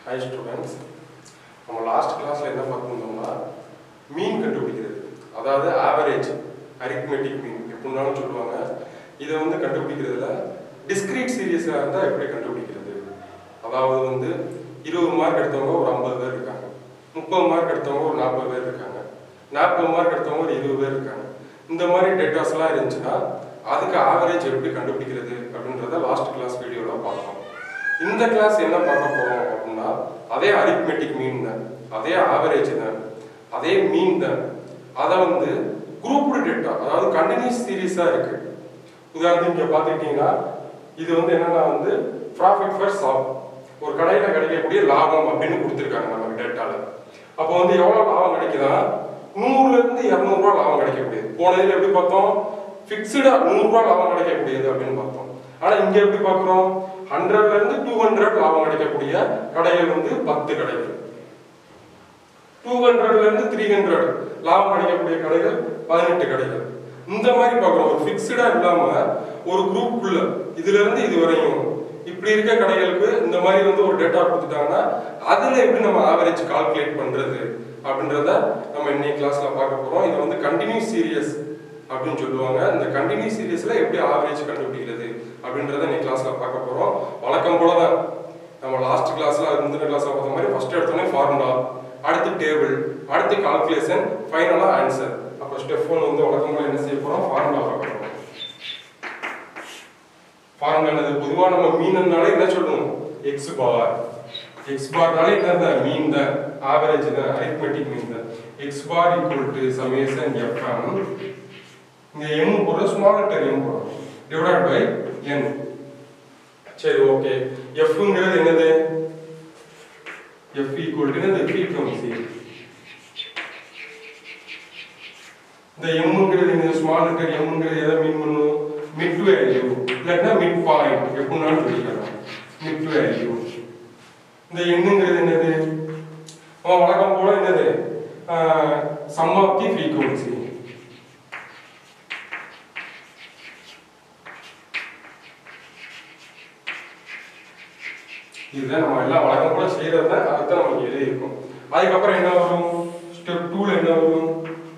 Hi students நம்ம last கிளாஸில் என்ன பார்த்துருந்தோம்னா மீன் கண்டுபிடிக்கிறது அதாவது ஆவரேஜ் அரித்மெட்டிக் மீன் எப்படின்னாலும் சொல்லுவாங்க இதை வந்து கண்டுபிடிக்கிறதுல டிஸ்கிரீட் சீரியஸாக இருந்தால் எப்படி கண்டுபிடிக்கிறது அதாவது வந்து இருபது மார்க் எடுத்தவங்க ஒரு ஐம்பது பேர் இருக்காங்க முப்பது மார்க் எடுத்தவங்க ஒரு நாற்பது பேர் இருக்காங்க நாற்பது மார்க் எடுத்தவங்க ஒரு இருபது பேர் இருக்காங்க இந்த மாதிரி டேட்டாஸ்லாம் இருந்துச்சுன்னா அதுக்கு ஆவரேஜ் எப்படி கண்டுபிடிக்கிறது அப்படின்றத லாஸ்ட் கிளாஸ் வீடியோவில் பார்த்தோம் இந்த கிளாஸ் என்ன பார்க்க போறோம் அப்படின்னா அதே அரித்மெட்டிக் மீன் தான் அதே ஆவரேஜ் தான் அதே மீன் தான் அதை வந்து குரூப்டு டேட்டா அதாவது கண்டினியூஸ் சீரீஸாக இருக்கு உதாரணத்துக்கு இங்கே பார்த்துக்கிட்டீங்கன்னா இது வந்து என்னன்னா வந்து ப்ராஃபிட் ஃபர் ஷாப் ஒரு கடையில் கிடைக்கக்கூடிய லாபம் அப்படின்னு கொடுத்துருக்காங்க நமக்கு டேட்டாவில் அப்போ வந்து எவ்வளோ லாபம் கிடைக்குதா நூறுலேருந்து இரநூறுவா லாபம் கிடைக்கக்கூடியது போன இதில் எப்படி பார்த்தோம் ஃபிக்ஸ்டாக நூறுரூவா லாபம் கிடைக்கக்கூடியது அப்படின்னு பார்த்தோம் ஆனால் இங்கே எப்படி பார்க்குறோம் ஹண்ட்ரட்ல இருந்து டூ ஹண்ட்ரட் லாபம் கிடைக்கக்கூடிய கடைகள் வந்து பத்து கடைகள் டூ ஹண்ட்ரட்ல இருந்து த்ரீ ஹண்ட்ரட் லாபம் கிடைக்கக்கூடிய கடைகள் பதினெட்டு கடைகள் இந்த மாதிரி பார்க்குறோம் ஒரு ஃபிக்ஸ்டா இல்லாம ஒரு குரூப்புக்குள்ள இதுல இருந்து இது வரையும் இப்படி இருக்க கடைகளுக்கு இந்த மாதிரி வந்து ஒரு டேட்டா கொடுத்துட்டாங்கன்னா அதுல எப்படி நம்ம ஆவரேஜ் கால்குலேட் பண்றது அப்படின்றத நம்ம இன்னைக்கு கிளாஸ்ல பார்க்க போறோம் இது வந்து கண்டினியூஸ் சீரியஸ் அப்படின்னு சொல்லுவாங்க இந்த கண்டினியூஸ் சீரியஸ்ல எப்படி ஆவரேஜ் கண்டுபிடிக்கிறது அப்படின்றத இன்னைக்கு கிளாஸ்ல பார்க்க போறோம் வழக்கம் போல தான் நம்ம லாஸ்ட் கிளாஸ்ல அது முந்தின கிளாஸ்ல பார்த்த மாதிரி ஃபர்ஸ்ட் எடுத்தோடனே ஃபார்முலா அடுத்து டேபிள் அடுத்து கால்குலேஷன் ஃபைனலா ஆன்சர் அப்போ ஸ்டெப் ஒன் வந்து வழக்கம் போல என்ன செய்ய போறோம் ஃபார்முலா பார்க்க போறோம் ஃபார்முலா என்னது பொதுவா நம்ம மீன்னாலே என்ன சொல்லணும் எக்ஸ் பார் எக்ஸ் பார்னாலே என்ன மீன் தான் ஆவரேஜ் தான் அரித்மெட்டிக் மீன் தான் X bar equal to summation FM இங்க எம் போடுற ஸ்மால் லெட்டர் எம் போடுறோம் டிவைட் பை என் சரி ஓகே எஃப்ங்கிறது என்னது எஃப் ஈக்குவல் டு என்னது ஃப்ரீக்வன்சி இந்த எம்ங்கிறது இந்த ஸ்மால் லெட்டர் எம்ங்கிறது எதை மீன் பண்ணும் மிட் வேல்யூ இல்லாட்டினா மிட் பாயிண்ட் எப்படினாலும் சொல்லிக்கலாம் மிட் வேல்யூ இந்த எண்ணுங்கிறது என்னது அவன் வழக்கம் போல என்னது சம் ஆஃப் தி ஃப்ரீக்வன்சி இதுதான் நம்ம எல்லாம் வழக்கம் கூட செய்யறது தான் அதுதான் நமக்கு எழுதியிருக்கும் அதுக்கப்புறம் என்ன வரும் ஸ்டெப் டூல என்ன வரும்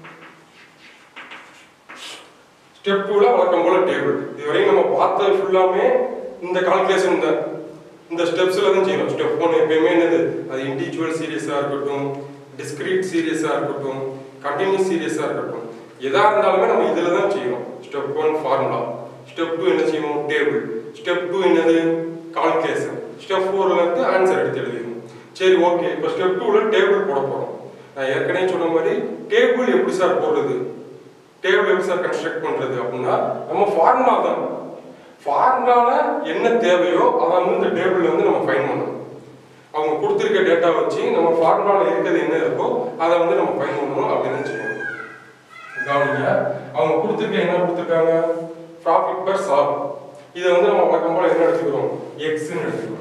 ஸ்டெப் டூல வழக்கம் போல டேபிள் இதுவரையும் நம்ம பார்த்தது ஃபுல்லாமே இந்த கால்குலேஷன் தான் இந்த ஸ்டெப்ஸ்ல தான் செய்யணும் ஸ்டெப் ஒன் எப்பயுமே என்னது அது இண்டிவிஜுவல் சீரியஸா இருக்கட்டும் டிஸ்கிரீட் சீரியஸா இருக்கட்டும் கண்டினியூஸ் சீரியஸா இருக்கட்டும் எதா இருந்தாலுமே நம்ம இதுல தான் செய்யணும் step one formula step two என்ன செய்யணும் டேபிள் ஸ்டெப் டூ என்னது கால்குலேஷன் ஸ்டெப் ஃபோர்ல இருந்து ஆன்சர் எடுத்து எழுதிடணும் சரி ஓகே இப்போ ஸ்டெப் டூல டேபிள் போட போறோம் நான் ஏற்கனவே சொன்ன மாதிரி டேபிள் எப்படி சார் போடுறது டேபிள் எப்படி சார் கன்ஸ்ட்ரக்ட் பண்றது அப்படின்னா நம்ம ஃபார்முலா தான் ஃபார்முலால என்ன தேவையோ அதை வந்து இந்த டேபிள்ல வந்து நம்ம ஃபைன் பண்ணணும் அவங்க கொடுத்துருக்க டேட்டா வச்சு நம்ம ஃபார்முலால இருக்கிறது என்ன இருக்கோ அதை வந்து நம்ம ஃபைன் பண்ணணும் அப்படின்னு செய்யணும் கவனிங்க அவங்க கொடுத்துருக்க என்ன கொடுத்துருக்காங்க ப்ராஃபிட் பர் ஷாப் இதை வந்து நம்ம வழக்கம் போல என்ன எடுத்துக்கிறோம் எக்ஸ்ன்னு எடுத்துக்கிறோம்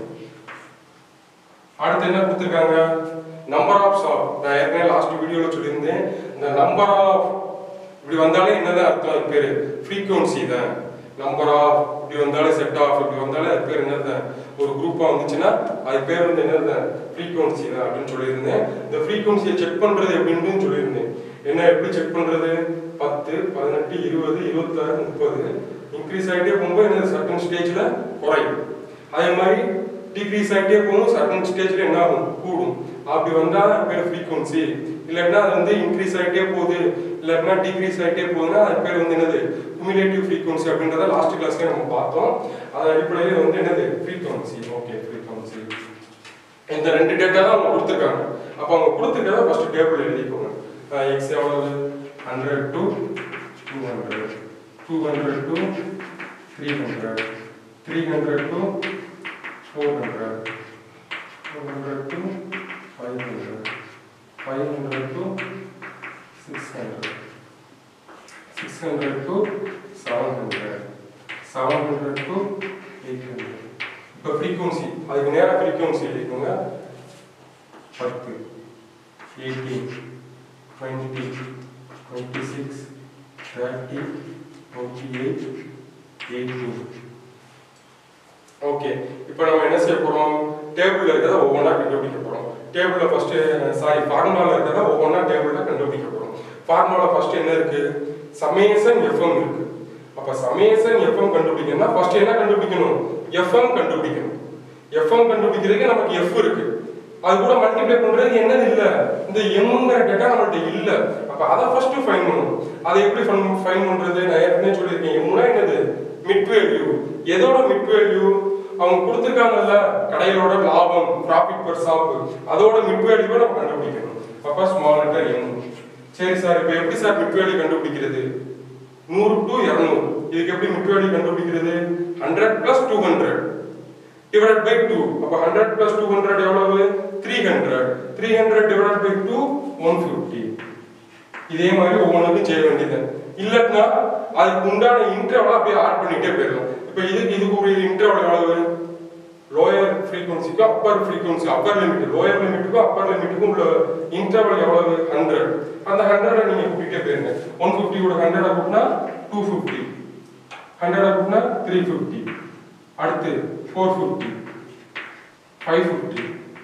அடுத்து என்ன கொடுத்துருக்காங்க நம்பர் ஆஃப் ஷாப் நான் ஏற்கனவே லாஸ்ட் வீடியோவில் சொல்லியிருந்தேன் இந்த நம்பர் ஆஃப் இப்படி வந்தாலே என்னதான் அர்த்தம் அது பேர் ஃப்ரீக்வன்சி தான் நம்பர் ஆஃப் இப்படி வந்தாலே செட் ஆஃப் இப்படி வந்தாலே அது பேர் என்னதான் ஒரு குரூப்பாக வந்துச்சுன்னா அது பேர் வந்து என்னதான் ஃப்ரீக்வன்சி தான் அப்படின்னு சொல்லியிருந்தேன் இந்த ஃப்ரீக்வன்சியை செக் பண்ணுறது எப்படின்னு சொல்லியிருந்தேன் என்ன எப்படி செக் பண்ணுறது பத்து பதினெட்டு இருபது இருபத்தாறு முப்பது இன்க்ரீஸ் ஆகிட்டே போகும்போது என்ன சர்டன் ஸ்டேஜில் குறையும் அதே மாதிரி டிக்ரீஸ் ஆகிட்டே போகும் சர்டன் ஸ்டேஜில் என்ன ஆகும் கூடும் அப்படி வந்தால் அது பேர் ஃப்ரீக்வன்சி இல்லைன்னா அது வந்து இன்க்ரீஸ் ஆகிட்டே போகுது இல்லைன்னா டிக்ரீஸ் ஆகிட்டே போகுதுன்னா அது பேர் வந்து என்னது குமுலேட்டிவ் ஃப்ரீக்வன்சி அப்படின்றத லாஸ்ட் கிளாஸ்லேயே நம்ம பார்த்தோம் அது அடிப்படையில் வந்து என்னது ஃப்ரீக்வன்சி ஓகே ஃப்ரீக்வன்சி இந்த ரெண்டு டேட்டா தான் அவங்க கொடுத்துருக்காங்க அப்போ அவங்க கொடுத்துருக்கத ஃபர்ஸ்ட் டேபிள் எழுதிக்கோங்க எக்ஸ் எவ்வளவு hundred to two hundred two hundred to three hundred three hundred to four hundred four hundred to five hundred five hundred to six hundred six hundred to seven hundred seven hundred to eight hundred இப்போ frequency அதுக்கு நேராக frequency எழுதிக்கோங்க பத்து eighteen twenty twenty six thirty twenty eight eighteen okay இப்போ நம்ம என்ன செய்ய போறோம் டேபிளில் இருக்கிறத ஒவ்வொன்றா கண்டுபிடிக்க போகிறோம் டேபிளில் ஃபஸ்ட்டு சாரி ஃபார்முலாவில் இருக்கிறத ஒவ்வொன்றா டேபிளில் கண்டுபிடிக்க போகிறோம் ஃபார்முலாவில் ஃபஸ்ட்டு என்ன இருக்குது சமேசன் எஃப்எம் இருக்குது அப்போ சமேசன் எஃப்எம் கண்டுபிடிக்கணும்னா ஃபஸ்ட்டு என்ன கண்டுபிடிக்கணும் எஃப்எம் கண்டுபிடிக்கணும் எஃப்எம் கண்டுபிடிக்கிறதுக்கு நமக்கு எஃப் இருக்கு அது கூட மல்டிப்ளை பண்றது என்னது இல்ல இந்த எம்ங்கிற டேட்டா நம்மள்ட்ட இல்ல அப்ப அதை ஃபர்ஸ்ட் ஃபைன் பண்ணணும் அதை எப்படி ஃபைன் பண்றது நான் ஏற்கனவே சொல்லியிருக்கேன் எம்னா என்னது மிட் வேல்யூ எதோட மிட் வேல்யூ அவங்க கொடுத்துருக்காங்கல்ல கடைகளோட லாபம் ப்ராஃபிட் பர் ஷாப் அதோட மிட் வேல்யூவை நம்ம கண்டுபிடிக்கணும் அப்ப ஸ்மால் லெட்டர் எம் சரி சார் இப்போ எப்படி சார் மிட் வேல்யூ கண்டுபிடிக்கிறது நூறு டு இரநூறு இதுக்கு எப்படி மிட் வேல்யூ கண்டுபிடிக்கிறது hundred plus two hundred divided by 2 அப்ப 100 plus 200 எவ்வளவு 300 300 divided by 2 150 இதே மாதிரி ஒவ்வொன்றுக்கும் செய்ய வேண்டியது இல்லட்னா அதுக்கு உண்டான இன்டர்வல் அப்படியே ஆட் பண்ணிட்டே போயிடலாம் இப்போ இதுக்கு இதுக்கு ஒரு இன்டர்வல் எவ்வளவு லோயர் ஃப்ரீக்வன்சிக்கும் upper frequency upper limit lower லிமிட்டுக்கும் அப்பர் லிமிட்டுக்கும் உள்ள இன்டர்வல் எவ்வளவு ஹண்ட்ரட் அந்த ஹண்ட்ரடை நீங்க கூட்டிட்டே போயிருங்க ஒன் ஃபிஃப்டியோட ஹண்ட்ரடை கூட்டினா டூ ஃபிஃப்டி ஹண்ட்ரடை கூட்டினா த்ரீ ஃபிஃப்டி அடுத்து four fifty five fifty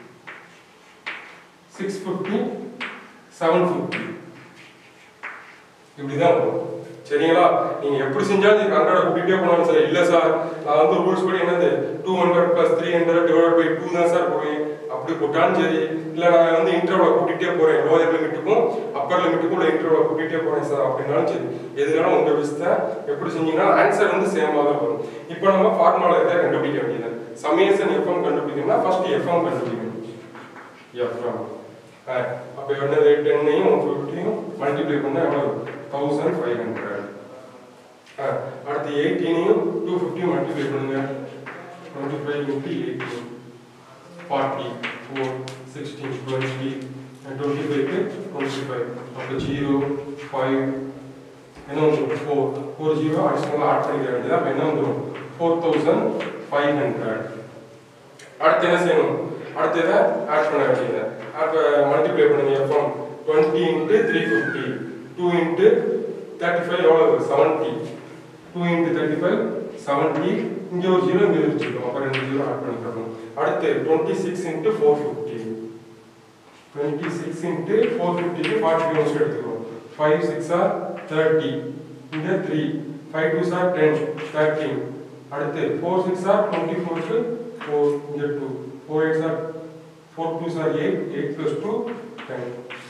six fifty seven fifty இப்படிதான் வரும் சரிங்களா நீங்க எப்படி செஞ்சாலும் நீங்க ஹண்ட்ரட் கூட்டிகிட்டே போனாலும் சரி இல்ல சார் நான் வந்து ரூல்ஸ் படி என்னது two hundred plus three hundred divide by two தான் சார் போவேன் அப்படி போட்டாலும் சரி இல்ல நான் வந்து இன்டர்வலை கூட்டிகிட்டே போறேன் லோயர் லிமிட்டுக்கும் அப்பர் லிமிட்டுக்கும் உள்ள இன்டர்வலை கூட்டிகிட்டே போறேன் சார் அப்படின்னாலும் சரி எதுனாலும் உங்க விஷ் தான் எப்படி செஞ்சீங்கன்னா ஆன்சர் வந்து சேமா தான் வரும் இப்போ நம்ம ஃபார்முலா இதை கண்டுபிடிக்க வேண்டியது சமேசன் எஃப்எம் கண்டுபிடிக்கணும்னா ஃபர்ஸ்ட் எஃப்எம் கண்டுபிடிக்கணும் எஃப்எம் அப்போ என்னது டென்னையும் ஒன் ஃபிஃப்டியும் மல்டிப்ளை பண்ணால் எவ்வளோ தௌசண்ட் ஃபைவ் ஹண்ட்ரட் அடுத்து எயிட்டீனையும் டூ ஃபிஃப்டி மல்டிப்ளை பண்ணுங்க twenty five into eighteen forty four sixteen twenty twenty ஃபைவ்க்கு டுவெண்ட்டி ஃபைவ் அப்போ ஜீரோ ஃபைவ் என்ன வந்துடும் ஃபோர் ஃபோர் ஜீரோ அடிஷனலாக ஆட் பண்ணிக்க வேண்டியது அப்போ என்ன வந்துடும் ஃபோர் தௌசண்ட் ஃபைவ் ஹண்ட்ரட் அடுத்து என்ன செய்யணும் அடுத்து இதை ஆட் பண்ண வேண்டியது அப்போ மல்டிப்ளை பண்ணுங்க FM twenty into three fifty two into thirty five எவ்வளவு seventy two into thirty five seventy இங்கே ஒரு ஜீரோ இங்கே வச்சுருக்கோம் அப்புறம் ரெண்டு ஜீரோ ஆட் பண்ணிக்கிறோம் அடுத்து twenty six into four fifty twenty six into four ஃபிஃப்டிக்கு ஃபார்ட்டி கிலோமீட்டர் எடுத்துக்கிறோம் ஃபைவ் சிக்ஸ் ஆர் தேர்ட்டி இங்கே three five two sir ten thirteen அடுத்து ஃபோர் சிக்ஸ் ஆர் டுவெண்ட்டி ஃபோருக்கு ஃபோர் இங்கே two four eight sir four two sir eight eight plus two ten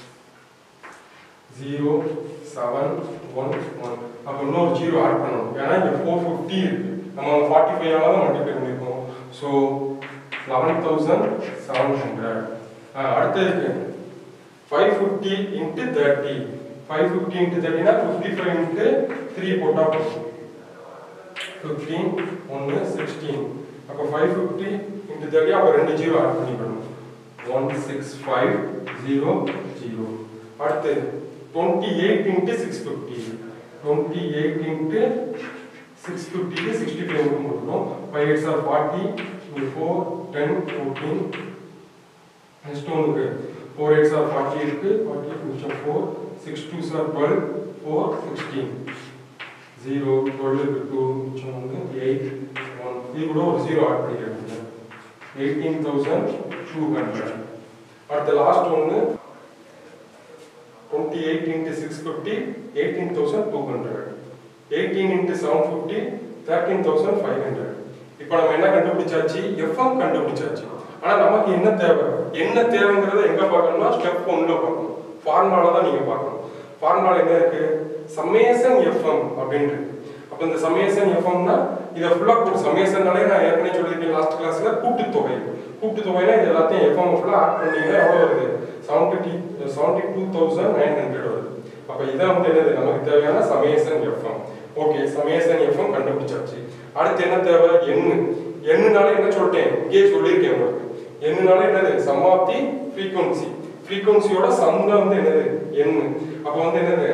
zero seven one one அப்போ இன்னொரு zero add பண்ணணும் ஏன்னா இங்கே four fifty இருக்கு நம்ம ஃபார்ட்டி ஃபைவ் தான் மல்டிப்ளை பண்ணியிருக்கோம் so eleven thousand seven hundred அடுத்து இருக்கு five fifty into thirty five fifty into தேர்ட்டினா ஃபிஃப்டி ஃபைவ் இன்ட்டு த்ரீ போட்டால் போதும் ஃபிஃப்டீன் ஒன்று சிக்ஸ்டீன் அப்போ ஃபைவ் ஃபிஃப்டி இன்ட்டு தேர்ட்டி அப்போ ரெண்டு ஜீரோ ஆட் பண்ணிக்கணும் one six five zero zero அடுத்து twenty eight into six fifty twenty eight into six ஃபிஃப்டிக்கு சிக்ஸ்டி ஃபைவ் கொடுக்கணும் five eights are forty four ten fourteen next ஒன்றுக்கு four eights are forty இருக்கு forty மிச்சம் four six two sir twelve four sixteen zero twelve two மிச்சம் வந்து eight one இது கூட ஒரு ஜீரோ ஆட் பண்ணிக்கிறேன் எயிட்டீன் தௌசண்ட் டூ ஹண்ட்ரட் அடுத்த லாஸ்ட் ஒன்று twenty eight into six fifty eighteen thousand two hundred eighteen into seven fifty thirteen thousand five hundred இப்போ நம்ம என்ன கண்டுபிடிச்சாச்சு எஃப்எம் கண்டுபிடிச்சாச்சு ஆனால் நமக்கு என்ன தேவை என்ன தேவைங்கிறத எங்கே பார்க்கணும்னா ஸ்டெப் ஒன்றில் பார்க்கணும் ஃபார்முலா தான் நீங்கள் பார்க்கணும் ஃபார்முலா என்ன இருக்கு சமேசன் எஃப்எம் அப்படின்ட்டு அப்போ இந்த சமேசன் எஃப்எம்னா இதை ஃபுல்லாக கூட்டு சமேசன்னாலே நான் ஏற்கனவே சொல்லியிருக்கேன் லாஸ்ட் கிளாஸில் கூட்டுத்தொகை கூட்டுத்தொகைனா இது எல்லாத்தையும் எஃப்எம் ஃபுல்லாக ஆட் பண்ணீங்கன்னா எவ்வளோ வருது seventy seventy two thousand nine hundred வருது அப்போ இதான் வந்து என்னது நமக்கு தேவையான summation f m okay summation f m கண்டுபிடிச்சாச்சு அடுத்து என்ன தேவை எண்ணு எண்ணுனால என்ன சொல்லிட்டேன் இங்கே சொல்லியிருக்கேன் உங்களுக்கு எண்ணுனால என்னது சம் ஆஃப் தி ஃப்ரீக்வன்சி ஃப்ரீக்வன்சியோட சம் தான் வந்து என்னது எண்ணு அப்போ வந்து என்னது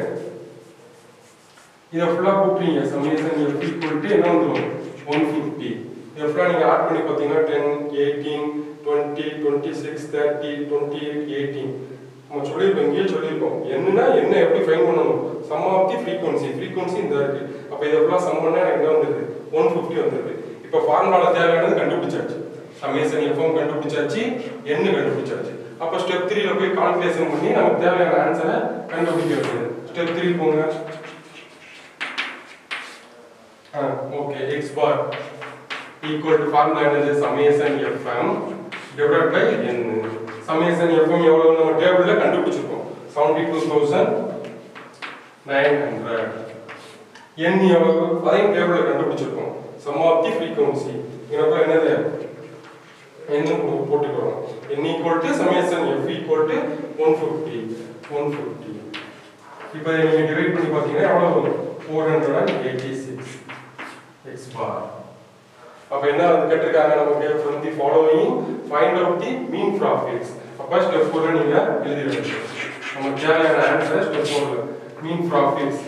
இதை ஃபுல்லாக கூப்பிட்டீங்க சமேசன் எஃப் ஈக்குவல் டு என்ன வந்துடும் ஒன் ஃபிஃப்டி இதை ஃபுல்லாக நீங்கள் ஆட் பண்ணி பார்த்தீங்கன்னா ten eighteen twenty twenty six thirty twenty eight eighteen நம்ம சொல்லியிருக்கோம் இங்கேயே சொல்லியிருக்கோம் என்னன்னா என்ன எப்படி ஃபைன் பண்ணணும் sum of the frequency frequency இந்த இருக்கு அப்போ இதை ஃபுல்லாக சம் பண்ணால் எனக்கு என்ன வந்துருது ஒன் ஃபிஃப்டி வந்துருது இப்போ ஃபார்முலாவில் தேவையானது கண்டுபிடிச்சாச்சு சமேசன் எஃப்எம் கண்டுபிடிச்சாச்சு n கண்டுபிடிச்சாச்சு அப்போ ஸ்டெப் த்ரீல போய் கால்குலேஷன் பண்ணி நமக்கு தேவையான ஆன்சரை கண்டுபிடிக்க வேண்டியது ஸ்டெப் த்ரீ போங்க okay x bar equal to formula என்னது summation f m divide by n summation f m எவ்வளவு நம்ம டேபிள்ல கண்டுபிடிச்சிருக்கோம் seventy two thousand nine hundred n எவ்வளவு அதையும் டேபிள்ல கண்டுபிடிச்சிருக்கோம் சம் ஆஃப் தி ஃப்ரீக்வன்சி இங்கப்ப என்னது என்ன போட்டுக்கிறோம் n equal to summation f equal to one fifty one fifty இப்போ நீங்கள் டிவைட் பண்ணி பார்த்தீங்கன்னா எவ்வளோ வரும் four hundred and eighty six x bar அப்போ என்ன வந்து கேட்டிருக்காங்க நமக்கு from the following find out the mean profits அப்போ ஸ்டெப் ஃபோரில் நீங்கள் எழுதிடுங்க நமக்கு தேவையான ஆன்சர் ஸ்டெப் ஃபோரில் mean profits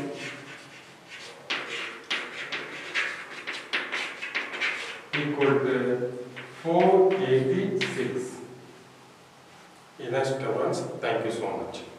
equal to 486. Enough, students. Thank you so much.